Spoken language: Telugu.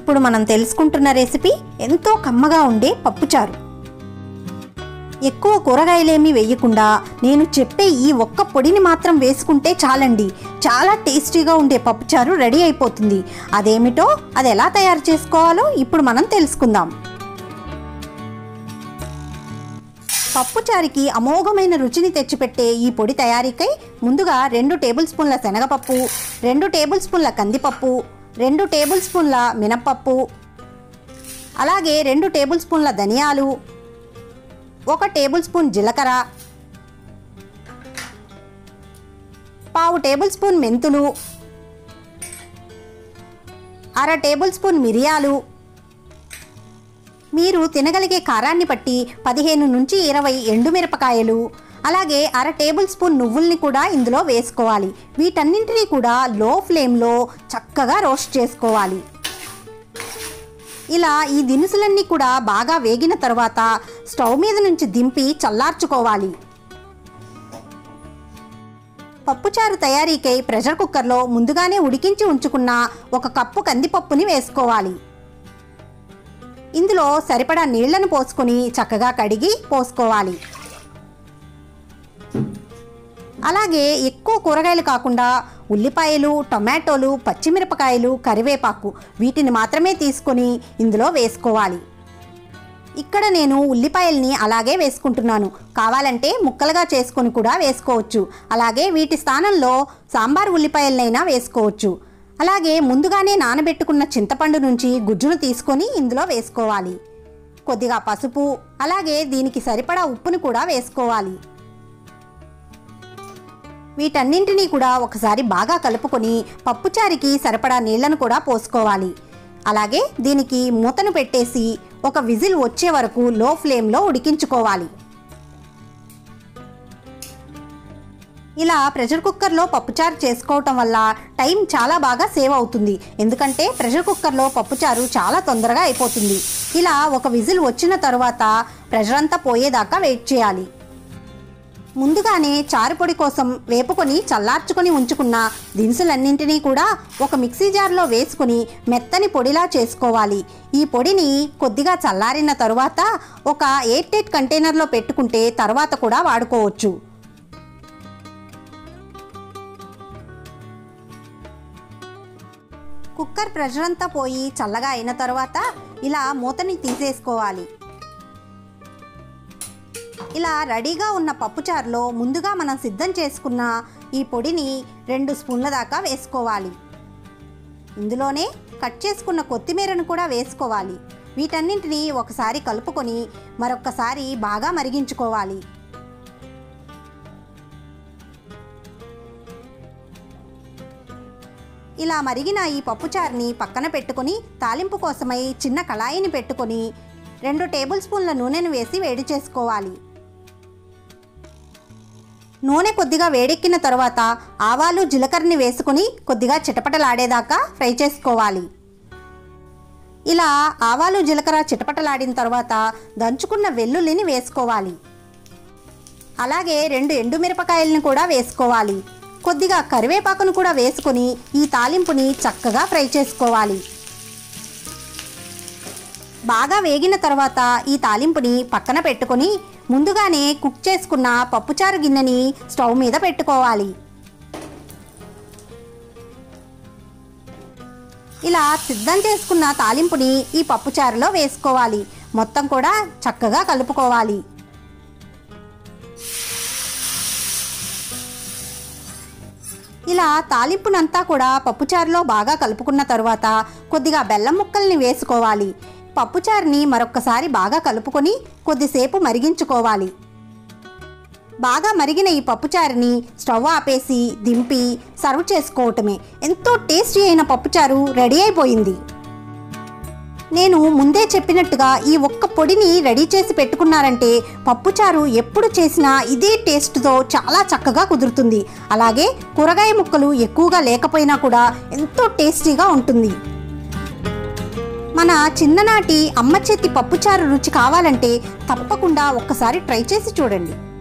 ఇప్పుడు మనం తెలుసుకుంటున్న రెసిపీ ఎంతో కమ్మగా ఉండే పప్పుచారు ఎక్కువ కూరగాయలేమీ వేయకుండా నేను చెప్పే ఈ ఒక్క పొడిని మాత్రం వేసుకుంటే చాలండి చాలా టేస్టీగా ఉండే పప్పుచారు రెడీ అయిపోతుంది అదేమిటో అది ఎలా తయారు చేసుకోవాలో ఇప్పుడు మనం తెలుసుకుందాం పప్పుచారుకి అమోఘమైన రుచిని తెచ్చిపెట్టే ఈ పొడి తయారీకై ముందుగా రెండు టేబుల్ స్పూన్ల శనగపప్పు రెండు టేబుల్ స్పూన్ల కందిపప్పు రెండు టేబుల్ స్పూన్ల మినప్పప్పు అలాగే రెండు టేబుల్ స్పూన్ల ధనియాలు ఒక టేబుల్ స్పూన్ జీలకర్ర పావు టేబుల్ స్పూన్ మెంతులు అర టేబుల్ స్పూన్ మిరియాలు మీరు తినగలిగే కారాన్ని బట్టి పదిహేను నుంచి ఇరవై ఎండుమిరపకాయలు అలాగే అర టేబుల్ స్పూన్ నువ్వుల్ని కూడా ఇందులో వేసుకోవాలి వీటన్నింటినీ కూడా లో ఫ్లేమ్లో చక్కగా రోస్ట్ చేసుకోవాలి ఇలా ఈ దినుసులన్నీ కూడా బాగా వేగిన తర్వాత స్టవ్ మీద నుంచి దింపి చల్లార్చుకోవాలి పప్పుచారు తయారీకై ప్రెషర్ కుక్కర్లో ముందుగానే ఉడికించి ఉంచుకున్న ఒక కప్పు కందిపప్పుని వేసుకోవాలి ఇందులో సరిపడా నీళ్లను పోసుకొని చక్కగా కడిగి పోసుకోవాలి అలాగే ఎక్కువ కూరగాయలు కాకుండా ఉల్లిపాయలు టొమాటోలు పచ్చిమిరపకాయలు కరివేపాకు వీటిని మాత్రమే తీసుకొని ఇందులో వేసుకోవాలి ఇక్కడ నేను ఉల్లిపాయల్ని అలాగే వేసుకుంటున్నాను కావాలంటే ముక్కలుగా చేసుకొని కూడా వేసుకోవచ్చు అలాగే వీటి స్థానంలో సాంబార్ ఉల్లిపాయలనైనా వేసుకోవచ్చు అలాగే ముందుగానే నానబెట్టుకున్న చింతపండు నుంచి గుజ్జును తీసుకొని ఇందులో వేసుకోవాలి కొద్దిగా పసుపు అలాగే దీనికి సరిపడా ఉప్పును కూడా వేసుకోవాలి వీటన్నింటినీ కూడా ఒకసారి బాగా కలుపుకొని పప్పుచారికి సరిపడా నీళ్లను కూడా పోసుకోవాలి అలాగే దీనికి మూతను పెట్టేసి ఒక విజిల్ వచ్చే వరకు లో ఫ్లేమ్లో ఉడికించుకోవాలి ఇలా ప్రెషర్ కుక్కర్లో పప్పుచారు చేసుకోవటం వల్ల టైం చాలా బాగా సేవ్ అవుతుంది ఎందుకంటే ప్రెషర్ కుక్కర్లో పప్పుచారు చాలా తొందరగా అయిపోతుంది ఇలా ఒక విజిల్ వచ్చిన తర్వాత ప్రెషర్ అంతా పోయేదాకా వెయిట్ చేయాలి ముందుగానే చారు పొడి కోసం వేపుకొని చల్లార్చుకొని ఉంచుకున్న దినుసులన్నింటినీ కూడా ఒక మిక్సీ జార్లో వేసుకుని మెత్తని పొడిలా చేసుకోవాలి ఈ పొడిని కొద్దిగా చల్లారిన తరువాత ఒక ఎయిట్ టైట్ కంటైనర్లో పెట్టుకుంటే తర్వాత కూడా వాడుకోవచ్చు కుక్కర్ ప్రెషర్ అంతా పోయి చల్లగా అయిన తర్వాత ఇలా మూతని తీసేసుకోవాలి ఇలా రెడీగా ఉన్న పప్పుచారులో ముందుగా మనం సిద్ధం చేసుకున్న ఈ పొడిని రెండు స్పూన్ల దాకా వేసుకోవాలి ఇందులోనే కట్ చేసుకున్న కొత్తిమీరను కూడా వేసుకోవాలి వీటన్నింటినీ ఒకసారి కలుపుకొని మరొక్కసారి బాగా మరిగించుకోవాలి ఇలా మరిగిన ఈ పప్పుచారుని పక్కన పెట్టుకొని తాలింపు కోసమై చిన్న కళాయిని పెట్టుకొని రెండు టేబుల్ స్పూన్ల నూనెను వేసి వేడి చేసుకోవాలి నూనె కొద్దిగా వేడెక్కిన తర్వాత ఆవాలు జీలకర్రని వేసుకుని కొద్దిగా చిటపటలాడేదాకా ఫ్రై చేసుకోవాలి ఇలా ఆవాలు జీలకర్ర చిటపటలాడిన తర్వాత దంచుకున్న వెల్లుల్లిని వేసుకోవాలి అలాగే రెండు ఎండుమిరపకాయలను కూడా వేసుకోవాలి కొద్దిగా కరివేపాకును కూడా వేసుకొని ఈ తాలింపుని చక్కగా ఫ్రై చేసుకోవాలి బాగా వేగిన తర్వాత ఈ తాలింపుని పక్కన పెట్టుకొని ముందుగానే కుక్ చేసుకున్న పప్పుచారు గిన్నెని స్టవ్ మీద పెట్టుకోవాలి ఇలా సిద్ధం చేసుకున్న తాలింపుని ఈ పప్పుచారులో వేసుకోవాలి మొత్తం కూడా చక్కగా కలుపుకోవాలి ఇలా తాలింపునంతా కూడా పప్పుచారులో బాగా కలుపుకున్న తరువాత కొద్దిగా బెల్లం ముక్కల్ని వేసుకోవాలి పప్పుచారుని మరొక్కసారి బాగా కలుపుకొని కొద్దిసేపు మరిగించుకోవాలి బాగా మరిగిన ఈ పప్పుచారుని స్టవ్ ఆపేసి దింపి సర్వ్ చేసుకోవటమే ఎంతో టేస్టీ అయిన పప్పుచారు రెడీ అయిపోయింది నేను ముందే చెప్పినట్టుగా ఈ ఒక్క పొడిని రెడీ చేసి పెట్టుకున్నారంటే పప్పుచారు ఎప్పుడు చేసినా ఇదే టేస్ట్తో చాలా చక్కగా కుదురుతుంది అలాగే కూరగాయ ముక్కలు ఎక్కువగా లేకపోయినా కూడా ఎంతో టేస్టీగా ఉంటుంది మన చిన్ననాటి అమ్మ చేతి పప్పుచారు రుచి కావాలంటే తప్పకుండా ఒక్కసారి ట్రై చేసి చూడండి